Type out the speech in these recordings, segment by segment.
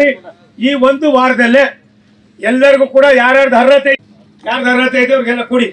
ಈ ಒಂದು ವಾರದಲ್ಲೇ ಎಲ್ಲರಿಗೂ ಕೂಡ ಯಾರ್ಯಾರ್ದು ಅರ್ಹತೆ ಯಾರ್ದು ಅರ್ಹತೆ ಇದೆ ಅವ್ರಿಗೆಲ್ಲ ಕೊಡಿ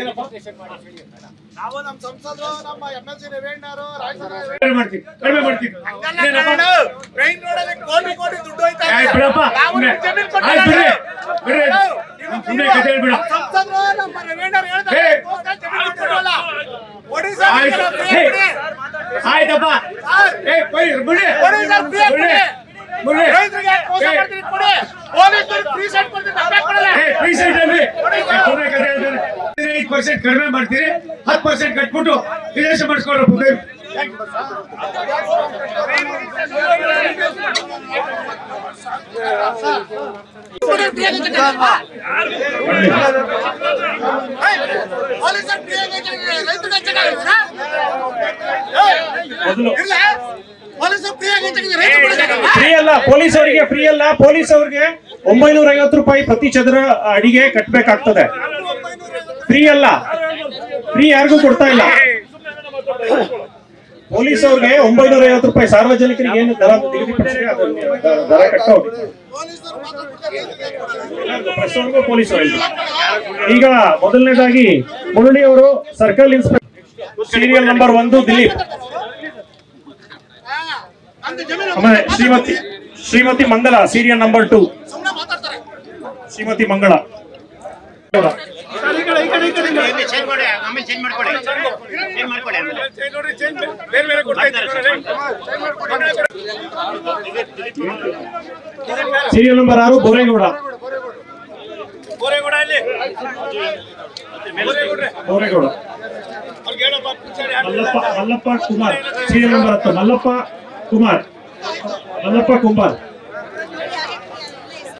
ನಾವು ನಮ್ಮ ಸಂಸದರು ನಮ್ಮ ಎಂ ಎಲ್ ಸಿ ರೇವಣ್ಣರು ರಾಜಕಾರಣ ಕಡಿಮೆ ಮಾಡ್ತೀನಿ ಕಡಿಮೆ ಮಾಡ್ತೀನಿ ಏನಪ್ಪ? ಟ್ರೈನ್ ನೋಡೋದಕ್ಕೆ ಕೋಟಿ ಕೋಟಿ ದುಡ್ಡು ಹೋಯ್ತಾ ಇದೆ. ಆಯ್ತು ಬಿಡಪ್ಪ ನಾವು ಸುಮ್ನೆ. ಜಮೀನ್ ಆಯ್ತು ಬಿಡ್ರಿ ಕೊಟ್ಟಿದ್ದಾರೆ. ಬಿಡ್ರಿ ಇವ್ರು ಸುಮ್ಮನೆ ಕತೆ ಹೇಳ್ಬಿಡ ಸಂಸದರು ನಮ್ಮ ರೇವಣ್ಣರು ಹೇಳ್ತಾರೆ, ಏ. ಕೋರ್ಟ್ನಲ್ಲಿ ಜಮೀನು ಕೊಟ್ಟಿರಲ್ಲ. ಒಡಿಶಾ ಆಯ್ತು ಬಿಡಿ, ಹೇ, ಬಿಡಿ. ಆಯ್ತಪ್ಪ ಏ ಕೊಡಿ ಬಿಡಿ ಒಡಿಶಾ ಫ್ರೀ ಬಿಡಿ ಕೊಡಿ. ಬಿಡಿ ರೈತರಿಗೆ ಮೋಸ ಏ, ಮಾಡ್ತೀನಿ ಕೊಡಿ. ಪೊಲೀಸರಿಗೆ ಫ್ರೀ ಸೈಟ್ ಕೊಡ್ತೀನಿ, ನಮ್ಗೆ ಕೊಡಲ್ಲ. ಏ ಪೀಸೆಂಟ್ ಅಲ್ರಿ ಸುಮ್ಮನೆ ಕತೆ ಹೇಳ್ತಾರೆ ಐದು ಪರ್ಸೆಂಟ್ ಕಡಿಮೆ ಮಾಡ್ತೀರಿ ಹತ್ತು ಪರ್ಸೆಂಟ್ ಕಟ್ಬಿಟ್ಟು ವಿದೇಶ ಮಾಡಿಸ್ಕೊಡ್ರಿ ಪೊಲೀಸರು ಫ್ರೀ ಆಗಿ ರೈತರಿಗೆ ಹೆಚ್ಚಾಗಿದ್ದೀರಾ? ಮೊದಲು ಇಲ್ಲ ಪೊಲೀಸರು ಫ್ರೀ ಆಗಿ ಹೆಚ್ಚಾಗಿದ್ದೀರಾ? ರೈತರು ಕೊಡಕ್ಕಾಗಲ್ವಾ? ಫ್ರೀ ಅಲ್ಲ ಪೊಲೀಸ್ ಅವರಿಗೆ ಫ್ರೀ ಅಲ್ಲ ಪೊಲೀಸ್ ಅವರಿಗೆ ಒಂಬೈನೂರ ಐವತ್ತು ರೂಪಾಯಿ ಪ್ರತಿ ಚದರ ಅಡಿಗೆ ಕಟ್ಬೇಕಾಗ್ತದೆ ಫ್ರೀ ಅಲ್ಲ ಫ್ರೀ ಯಾರಿಗೂ ಕೊಡ್ತಾ ಇಲ್ಲ ಪೊಲೀಸ್ ಅವ್ರಿಗೆ ಒಂಬೈನೂರ ಐವತ್ತು ರೂಪಾಯಿ ಸಾರ್ವಜನಿಕರಿಗೆ ಏನು ದರ ನಿಗದಿಪಡಿಸಿದೆ ಅದನ್ನ ದ- ದರ ಕಟ್ಟೋ ಪೊಲೀಸರು ಮಾತ್ರ ಕೊಡ್ತಾರೆ, ರೈತರಿಗೆ ಕೊಡಲ್ಲ. ಪ್ರೆಸ್ ಅವ್ರಿಗೂ ಪೊಲೀಸ್ ಅವ್ರಿಗೆ ಈಗ ಮೊದಲನೇದಾಗಿ ಮುರಳಿ ಅವರು ಸರ್ಕಲ್ ಇನ್ಸ್ಪೆಕ್ಟರ್ ಸೀರಿಯಲ್ ನಂಬರ್ ಒಂದು ದಿಲೀಪ್ ಹಾ, ನಮ್ದು ಜಮೀನು ಆಮೇಲೆ ಶ್ರೀಮತಿ ಶ್ರೀಮತಿ ಮಂಗಲ ಸೀರಿಯಲ್ ನಂಬರ್ ಟು ಸುಮ್ನೆ ಮಾತಾಡ್ತಾರೆ ಶ್ರೀಮತಿ ಮಂಗಳ ಚೇಂಜ್ ಮಾಡಿ ಆಮೇಲೆ ಚೇಂಜ್ ಮಾಡ್ಕೊಳ್ಳಿ ಚೇಂಜ್ ಮಾಡ್ಕೊಳ್ಳಿ ಆಮೇಲೆ ಬೇರೆ ಬೇರೆ ಕೊಡ್ತಾ ಇದ್ದಾರೆ ಸೀರಿಯಲ್ ನಂಬರ್ ಆರು ಬೋರೇಗೌಡ ಗೋರೆಗೌಡ ಅಲ್ಲಿ ಗೋರೆಗೌಡ್ರೆ ಬೋರೇಗೌಡ ಅವ್ರಿಗೆ ಹೇಳಪ್ಪ ಪೂಜಾರಿ ಯಾರು ಇಲ್ಲ ಮಲ್ಲಪ್ಪ ಅಂತ. ಮಲ್ಲಪ್ಪ ಕುಮಾರ್ ಸೀರಿಯಲ್ ನಂಬರ್ ಹತ್ತು ಮಲ್ಲಪ್ಪ ಕುಮಾರ್ ಮಲ್ಲಪ್ಪ ಕುಂಬಾರ್